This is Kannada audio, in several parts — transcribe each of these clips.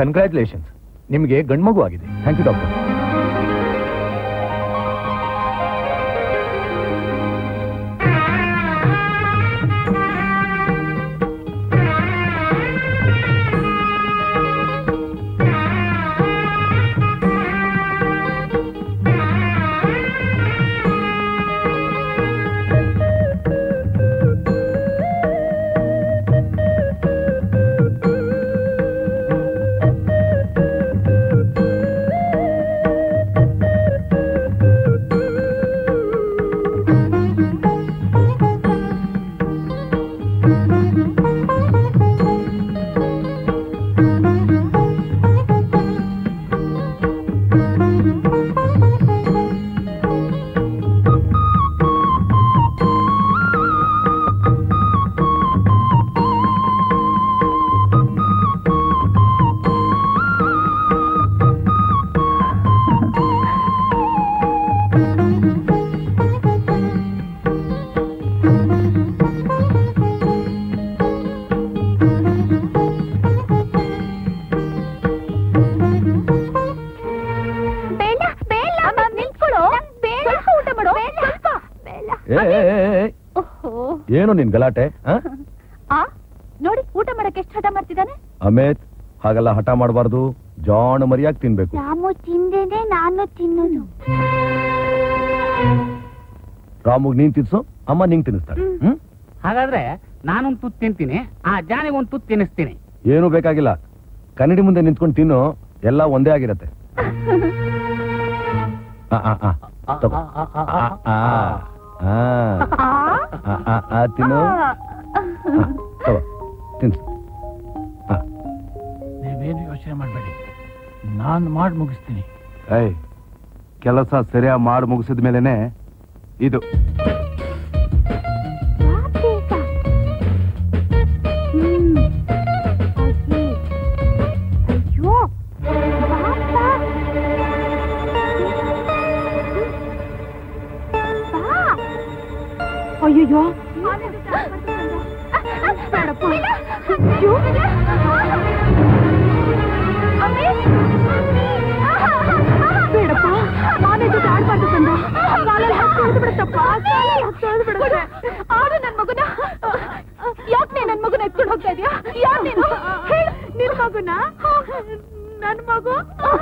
ಕನ್ಗ್ರ್ಯಾಚುಲೇಷನ್ಸ್ ನಿಮಗೆ ಗಂಡ್ಮಗು ಆಗಿದೆ ಥ್ಯಾಂಕ್ ಯು ಡಾಕ್ಟರ್ ಬೇಡ ಬೇಡ ನಿಂತ್ಕೊಳ್ಳೋ ಸ್ವಲ್ಪ ಊಟ ಮಾಡೋ ಸ್ವಲ್ಪ ಬೇಡ ಏ ಏ, ಏ, ಏ, ಓಹೋ ಏನು ನಿನ್ ಗಲಾಟೆ ಆ? ಆ ನೋಡಿ ಊಟ ಮಾಡಕ್ಕೆ ಎಷ್ಟು ಹಠ ಮಾಡ್ತಿದ್ದಾನೆ ಅಮೇತ್ ಹಾಗೆಲ್ಲ ಹಠ ಮಾಡಬಾರ್ದು ಜಾಣ ಮರಿಯಾಗಿ ತಿನ್ಬೇಕು ರಾಮು ತಿಂದೇನೆ ನಾನು ತಿನ್ನೋದು ರಾಮುಗ್ ನೀನ್ ತಿನ್ಸು ಅಮ್ಮ ನಿಂಗ್ ತಿನ್ನಿಸ್ತಾಳೆ ಹ್ಮ್ ಹಾಗಾದ್ರೆ ನಾನೊಂದು ತುತ್ತು ತಿಂತೀನಿ ಆ ಜಾನಿಗೆ ಒಂದು ತುತ್ತು ತಿನ್ನಿಸ್ತೀನಿ ಏನು ಬೇಕಾಗಿಲ್ಲ ಕನ್ನಡಿ ಮುಂದೆ ನಿಂತ್ಕೊಂಡು ತಿನ್ನು ಎಲ್ಲ ಒಂದೇ ಆಗಿರತ್ತೆ ಆ, ಆ, ಆ, ತಗೋ. ಆ, ಆ, ಆ, ಆ, ಆ, ಆ, ತಿನ್ನು ಆ, ತಗೋ ತಿನ್ಸು ಆ. ನೀವೇನು ಯೋಚನೆ ಮಾಡಬೇಡಿ ನಾನು ಮಾಡಿ ಮುಗಿಸ್ತೀನಿ ಏಯ್ ಕೆಲಸ ಸರಿಯಾಗಿ ಮಾಡಿ ಮುಗಿಸಿದ ಮೇಲೆನೆ ಇದು ಹ್ಮ್. ಅಯ್ಯೇ. ಅಯ್ಯೋ ಬಾಪ. ಬಾ. ಅಯ್ಯಯ್ಯೋ ಬೇಡಪ್ಪ ಅಯ್ಯೋ. ಬೇಡಪ್ಪ ನಾನೇ ಜೊತೆ ಆಡ್ಬಾರ್ದು ಕಂದ ಕಾಲಲ್ಲಿ ಹಾಕಿ ತೊಳೆದು ಬಿಡುತ್ತಪ್ಪ ಕಾಲಲ್ಲಿ ಹಾಕಿ ತೊಳೆದು ಬಿಡುತ್ತೆ ಆಡು ನನ್ ಮಗುನ ಯಾಕೆ ನೀ ನನ್ ಮಗುನ ಎತ್ಕೊಂಡು ಹೋಗ್ತಾ ಇದೀಯಾ ಯಾರು ನೀನು ಹೇಳು ನಿನ್ ಮಗುನ ನನ್ ಮಗು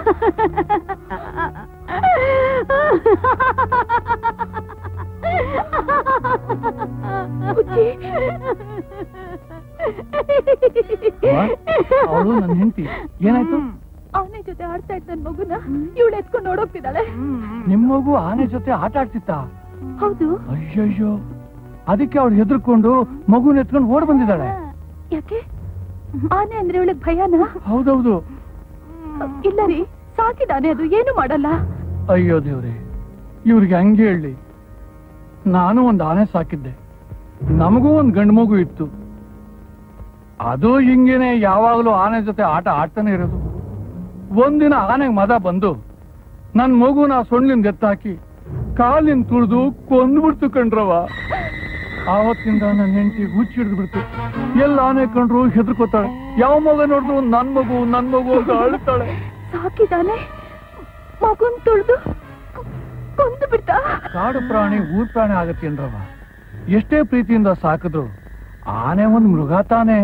ಅವಳು ನನ್ನ ಹೆಂಡತಿ ಏನಾಯ್ತು ಅವನ ಜೊತೆ ಆಡ್ತಾ ಇದ್ದ ನನ್ ಮಗುನ ಇವಳು ಎತ್ಕೊಂಡು ನೋಡೋಗ್ತಿದ್ದಾಳೆ ನಿಮ್ಮ ಮಗು ಆನೆ ಜೊತೆ ಆಟ ಆಡ್ತಿತ್ತ ಹೌದು ಅಯ್ಯಯ್ಯೋ ಅದಕ್ಕೆ ಅವಳು ಹೆದರ್ಕೊಂಡು ಮಗುನ ಎತ್ಕೊಂಡು ಓಡ್ ಬಂದಿದ್ದಾಳೆ ಯಾಕೆ ಆನೆ ಅಂದ್ರೆ ಇವಳಿಗೆ ಭಯನಾ ಹೌದೌದು ಇಲ್ಲ ರೀ ಸಾಕಿದಾನೆ ಅದು ಏನು ಮಾಡಲ್ಲ ಅಯ್ಯೋ ದೇವ್ರೆ ಇವ್ರಿಗೆ ಹಂಗೆ ಹೇಳಿ ನಾನು ಒಂದು ಆನೆ ಸಾಕಿದ್ದೆ ನಮಗೂ ಒಂದು ಗಂಡು ಮಗು ಇತ್ತು ಅದು ಹಿಂಗೇನೆ ಯಾವಾಗಲೂ ಆನೆ ಜೊತೆ ಆಟ ಆಡ್ತಾನೆ ಇರೋದು ಒಂದಿನ ಆನೆಗೆ ಮದ ಬಂದು ನನ್ ಮಗುನ ಸೊಣ್ಣಿನ ಎತ್ತಾಕಿ ಕಾಲಿನ ತುಳಿದು ಕೊಂದ್ಬಿಡ್ತು ಕಣ್ರವ ಆವತ್ತಿಂದ ನನ್ನ ಹೆಂಡತಿ ಹುಚ್ಚಿಡ್ದು ಬಿಡ್ತು ಎಲ್ಲ ಆನೆ ಕಂಡ್ರು ಹೆದರ್ಕೋತಾಳೆ ಯಾವ ಮಗ ನೋಡಿದ್ರು ನನ್ ಮಗು ನನ್ ಮಗು ಅಂತ ಅಳ್ತಾಳೆ ಸಾಕಿದಾನೆ ಮಗುನ್ ತುಳಿದು ಕೊಂದು ಬಿಟ್ಟ ಕಾಡು ಪ್ರಾಣಿ ಊರ್ ಪ್ರಾಣಿ ಆಗತ್ತೇನ್ರವ ಎಷ್ಟೇ ಪ್ರೀತಿಯಿಂದ ಸಾಕಿದ್ರು ಆನೆ ಒಂದ್ ಮೃಗ ತಾನೆ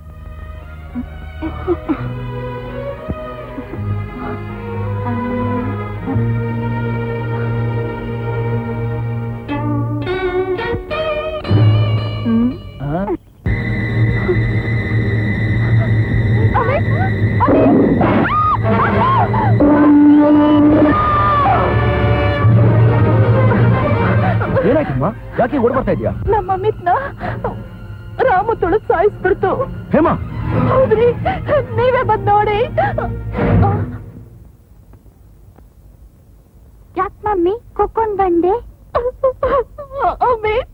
ಆ? ಏನಾಯ್ತಮ್ಮ ಯಾಕೆ ಓಡ್ ಬರ್ತಾ ಇದೀಯಾ ನಮ್ಮ ಮಿತ್ನ ರಾಮು ತುಳಿದು ಸಾಯಿಸ್ಬಿಡ್ತು ಹೇಮಾ ಹೌದ್ರಿ ನೀವೇ ಬಂದ್ ನೋಡಿ ಯಾಕ್ ಮಮ್ಮಿ ಕೊಕ್ಕೊಂಡ್ ಬಂದೆ ಅಮಿತ್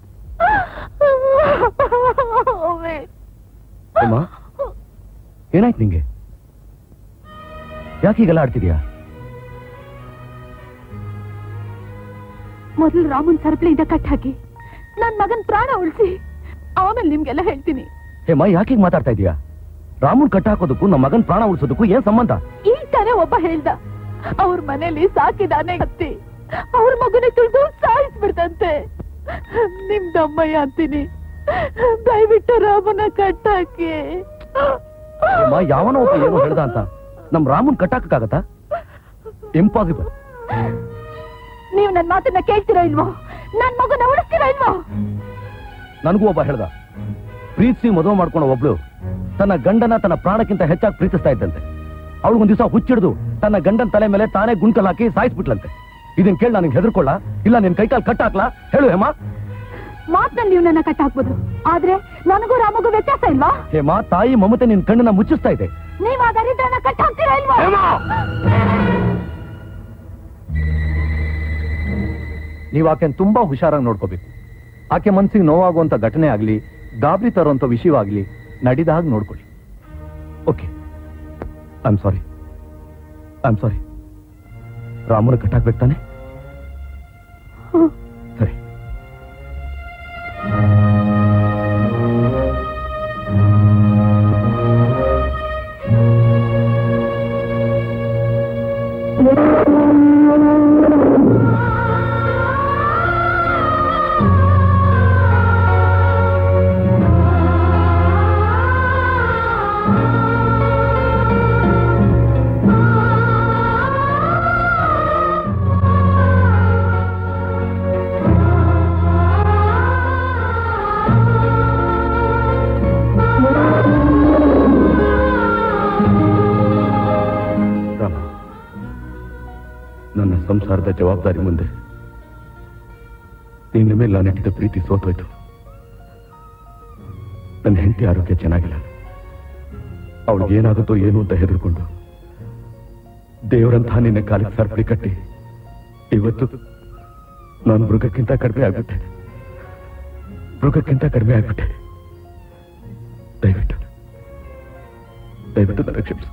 ಅಮಿತ್ ಹೇಮಾ ಏನಾಯ್ತು ನಿಂಗೆ ಯಾಕೆ ಹೀಗೆಲ್ಲ ಆಡ್ತಿದ್ಯಾ ಮೊದಲು ರಾಮನ್ ಸರಪಳಿಯಿಂದ ಕಟ್ ಹಾಕಿ ನನ್ ಮಗನ್ ಪ್ರಾಣ ಉಳಿಸಿ ಆಮೇಲೆ ನಿಮ್ಗೆಲ್ಲ ಹೇಳ್ತೀನಿ ಹೇಮಾ ಯಾಕೆ ಹೀಗ್ ಮಾತಾಡ್ತಾ ಇದೀಯಾ ರಾಮನ್ ಕಟ್ಟ ಹಾಕೋದಕ್ಕೂ ನಮ್ಮ ಮಗನ್ ಪ್ರಾಣ ಉಳಿಸೋದಕ್ಕೂ ಏನ್ ಸಂಬಂಧ ಈ ತಾನೇ ಒಬ್ಬ ಹೇಳ್ದ ಅವ್ರ ಮನೇಲಿ ಸಾಕಿದಾನೆ ಹತ್ತಿ ಅವ್ರ ಮಗನ ತುಳಿದು ಸಾಯಿಸ್ಬಿಡ್ತಂತೆ ನಿಮ್ದಮ್ಮಯ್ಯ ಅಂತೀನಿ ದಯವಿಟ್ಟು ರಾಮನ ಕಟ್ಟಾಕಿ ಅಮ್ಮ ಯಾವನೋ ಒಬ್ಬ ಏನೋ ಹೇಳ್ದ ಅಂತ ನಮ್ ರಾಮನ್ ಕಟ್ಟಾಕಕ್ಕಾಗತ್ತಾ ಇಂಪಾಸಿಬಲ್ ನೀವು ನನ್ ಮಾತನ್ನ ಕೇಳ್ತಿರೋ ಇಲ್ವೋ ನನ್ ಮಗನ ಉಳಿಸ್ತಿರೋ ಇಲ್ವೋ ನನಗೂ ಒಬ್ಬ ಹೇಳ್ದ ಪ್ರೀತಿಸಿ ಮದುವೆ ಮಾಡ್ಕೊಂಡ ಒಬ್ಳು ತನ್ನ ಗಂಡನ ತನ್ನ ಪ್ರಾಣಕ್ಕಿಂತ ಹೆಚ್ಚಾಗಿ ಪ್ರೀತಿಸ್ತಾ ಇದ್ದಂತೆ ಅವಳಿಗೊಂದ್ ದಿವಸ ಹುಚ್ಚಿಡ್ದು ತನ್ನ ಗಂಡನ ತಲೆ ಮೇಲೆ ತಾನೇ ಗುಂಡ್ಕಲ್ ಹಾಕಿ ಸಾಯಿಸ್ಬಿಟ್ಲಂತೆ ಇದನ್ ಕೇಳಿ ನನಗೆ ಹೆದರ್ಕೊಳ್ಳ ಇಲ್ಲ ನಿನ್ ಕೈಕಾಲ್ ಕಟ್ ಹಾಕ್ಲಾ ಹೇಳು ಹೇಮಾ ಮಾತ್ನಲ್ಲಿ ನೀವು ನನ್ನ ಕಟ್ಟಾಕ್ಬೋದು ಆದ್ರೆ ನನಗೂ ರಾಮಗೂ ವ್ಯತ್ಯಾಸ ಇಲ್ವಾ ಹೇಮಾ ತಾಯಿ ಮಮತೆ ನಿನ್ ಕಣ್ಣನ್ನ ಮುಚ್ಚಿಸ್ತಾ ಇದೆ ನೀವ್ ಆ ದರಿದ್ರನ ಕಟ್ಟಾಕ್ತೀರಾ ಇಲ್ವಾ ನೀವು ಆಕೆನ್ ತುಂಬಾ ಹುಷಾರಾಗಿ ನೋಡ್ಕೋಬೇಕು ಆಕೆ ಮನ್ಸಿಗೆ ನೋವಾಗುವಂತ ಘಟನೆ ಆಗ್ಲಿ ಗಾಬರಿ ತರುವಂತ ವಿಷಯವಾಗ್ಲಿ ನಡಿದ ಹಾಗೆ ನೋಡ್ಕೊಳ್ಳಿ okay I am sorry I am sorry ರಾಮನ ಕಟ್ಟಾಕ್ಬೇಕು ತಾನೆ ಸರಿ ರಾಮ ನನ್ನ ಸಂಸಾರದ ಜವಾಬ್ದಾರಿ ಮುಂದೆ ನಿನ್ನ ಮೇಲೆ ನಾನಿಟ್ಟಿದ್ದ ಪ್ರೀತಿ ಸೋತೋಯ್ತು ನನ್ನ ಹೆಂಡತಿ ಆರೋಗ್ಯ ಚೆನ್ನಾಗಿಲ್ಲ ಅವಳಿಗೆ ಏನಾಗುತ್ತೋ ಏನು ಅಂತ ಹೆದರ್ಕೊಂಡು ದೇವರಂತಹ ನಿನ್ನ ಕಾಲಿಗೆ ಸರ್ಪಡಿ ಕಟ್ಟಿ ಇವತ್ತು ನಾನು ಮೃಗಕ್ಕಿಂತ ಕಡಿಮೆ ಆಗ್ಬಿಟ್ಟೆ ಮೃಗಕ್ಕಿಂತ ಕಡಿಮೆ ಆಗ್ಬಿಟ್ಟೆ ದಯವಿಟ್ಟು ದಯವಿಟ್ಟು ನನ್ನ ಕ್ಷಮಿಸು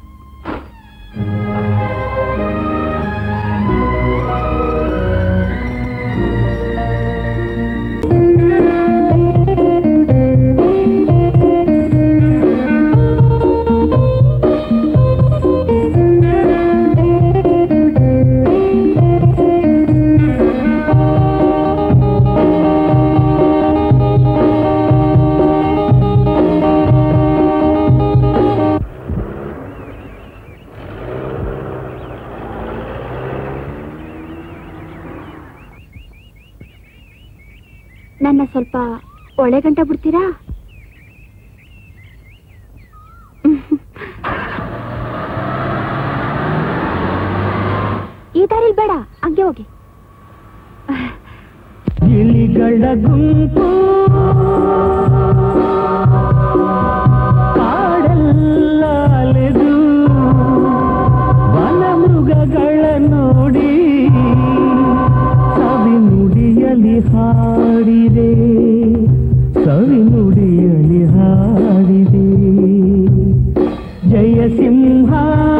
ನನ್ನ ಸ್ವಲ್ಪ ಒಳ್ಳೆ ಗಂಟ ಬಿಡ್ತೀರಾ ಈ ದಾರಿಲ್ ಬೇಡ ಹಂಗೆ ಹೋಗಿ ಗಿಳಿಗಳ ಗುಂಪು ಕಾಡೆಲ್ಲ ಅಲೆದು ವನ ಮೃಗಗಳ ನೋಡಿ ಸವಿ ನುಡಿಯಲಿ ಹಾಡಿದೆ ಸವಿ ನುಡಿಯಲಿ ಹಾಡಿದೆ ಜಯ ಸಿಂಹ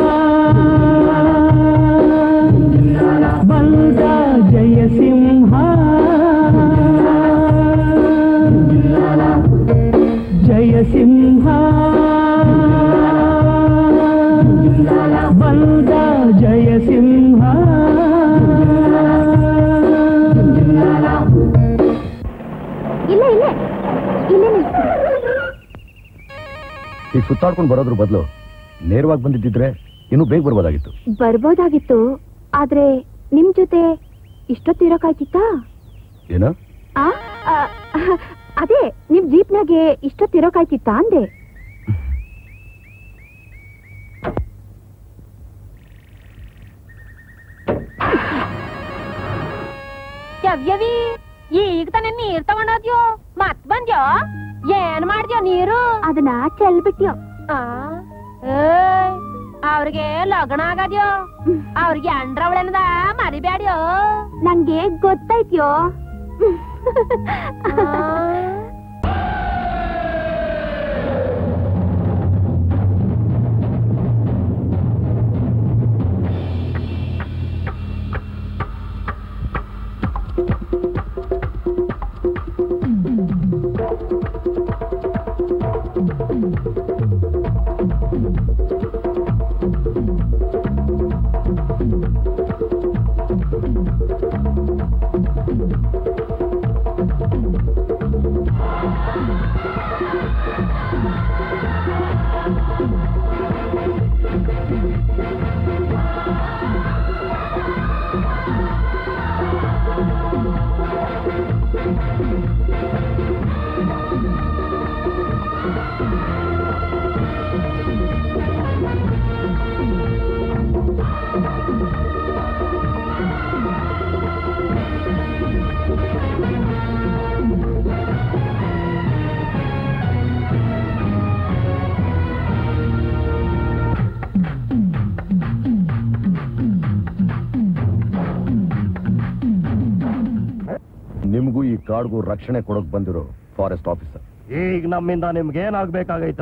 ಬಂದ ಜಯ ಸಿಂಹ ಜಯ ಸಿಂಹ ಬಂದ ಜಯ ಸಿಂಹ ಇಲ್ಲ ಇಲ್ಲೇ ಇಲ್ಲೇ ನಿಲ್ಸಿ ಈಗ ಸುತ್ತಾಡ್ಕೊಂಡು ಬರೋದ್ರ ಬದಲು ನೇರವಾಗಿ ಬಂದಿದ್ದಿದ್ರೆ ಇನ್ನೂ ಬೇಗ ಬರ್ಬೋದಾಗಿತ್ತು ಬರ್ಬೋದಾಗಿತ್ತು ಆದ್ರೆ ನಿಮ್ ಜೊತೆ ಇಷ್ಟೊತ್ತಿರೋಕಾಯ್ತಿತ್ತಾ ಏನೋ ಆ ಆ, ಅದೇ ನಿಮ್ ಜೀಪ್ನಾಗೆ ಇಷ್ಟೊತ್ತಿರೋಕಾಯ್ತಿತ್ತಾ ಅಂದೆ ಯವ್ಯವಿ ಈಗ ತಾನೇ ನೀರ್ ತಗೊಂಡೋದ್ಯೋ ಮತ್ ಬಂದ್ಯೋ ಏನ್ ಮಾಡ್ದ್ಯೋ ನೀರು ಅದನ್ನ ಚೆಲ್ಬಿಟ್ಯೋ ಆ, ಏಯ್, ಅವ್ರಿಗೆ ಲಗ್ನ ಆಗದ್ಯೋ ಅವ್ರಿಗೆ ಅಂಡ್ರವಳೆನದ ಮರಿಬ್ಯಾಡ್ಯೋ ನಂಗೆ ಗೊತ್ತಾಯ್ತ್ಯೋ ಆ. ನಿಮಗೂ ಈ ಕಾಡ್ಗೂ ರಕ್ಷಣೆ ಕೊಡೋಕ್ ಬಂದಿರೋ ಫಾರೆಸ್ಟ್ ಆಫೀಸರ್ ಈಗ ನಮ್ಮಿಂದ ನಿಮ್ಗೆ ಏನಾಗ್ಬೇಕಾಗೈತ್ರ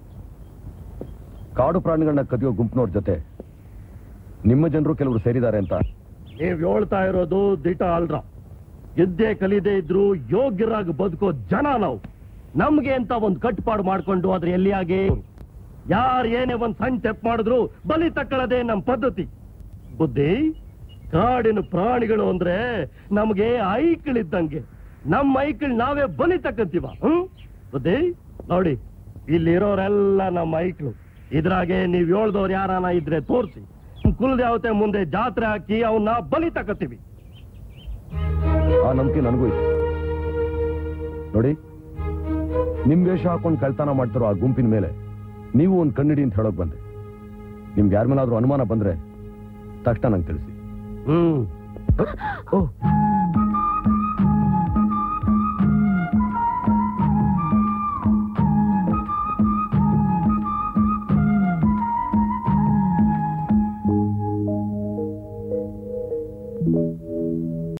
ಕಾಡು ಪ್ರಾಣಿಗಳನ್ನ ಕದಿಯೋ ಗುಂಪಿನವ್ರ ಜೊತೆ ನಿಮ್ಮ ಜನರು ಕೆಲವರು ಸೇರಿದ್ದಾರೆ ಅಂತ ನೀವ್ ಹೇಳ್ತಾ ಇರೋದು ದಿಟ ಅಲ್ರ ಗೆದ್ದೆ ಕಲಿದೆ ಇದ್ರು ಯೋಗ್ಯರಾಗಿ ಬದುಕೋ ಜನ ನಾವು ನಮ್ಗೆ ಅಂತ ಒಂದ್ ಕಟ್ಪಾಡು ಮಾಡ್ಕೊಂಡು ಅದ್ರ ಎಲ್ಲಿಯಾಗಿ ಯಾರ್ ಏನೇ ಒಂದ್ ಸಣ್ಣ ತೆಪ್ ಮಾಡಿದ್ರು ಬಲಿ ತಕ್ಕಳದೆ ನಮ್ ಪದ್ಧತಿ ಬುದ್ಧಿ ಕಾಡಿನ ಪ್ರಾಣಿಗಳು ಅಂದ್ರೆ ನಮ್ಗೆ ಐಕ್ಳಿದ್ದಂಗೆ ನಮ್ಮ ಐಕ್ಳ್ ನಾವೇ ಬಲಿ ತಕ್ಕಂತೀವ ಹ್ಮ್ ಬುದ್ಧಿ ನೋಡಿ ಇಲ್ಲಿರೋರೆಲ್ಲ ನಮ್ಮ ಐಕ್ಳು ಇದ್ರಾಗೆ ನೀವ್ ಹೇಳ್ದವ್ರು ಯಾರಾನ ಇದ್ರೆ ತೋರ್ಸಿ ಕುಲದೇವತೆ ಮುಂದೆ ಜಾತ್ರೆ ಹಾಕಿ ಅವನ್ನ ಬಲಿ ತಕತೀವಿ ಆ ನಂಬಿಕೆ ನನಗೂ ಇದೆ ನೋಡಿ ನಿಮ್ ವೇಷ ಹಾಕೊಂಡು ಕಳ್ತನ ಮಾಡ್ತಿರೋ ಆ ಗುಂಪಿನ ಮೇಲೆ ನೀವು ಒಂದು ಕಣ್ಣಿಡಿ ಅಂತ ಹೇಳೋಕ್ ಬಂದೆ ನಿಮ್ಗೆ ಯಾರ ಮೇಲಾದ್ರೂ ಅನುಮಾನ ಬಂದ್ರೆ ತಕ್ಷಣ ನಂಗೆ ತಿಳಿಸಿ ಹ್ಮ್ ಓ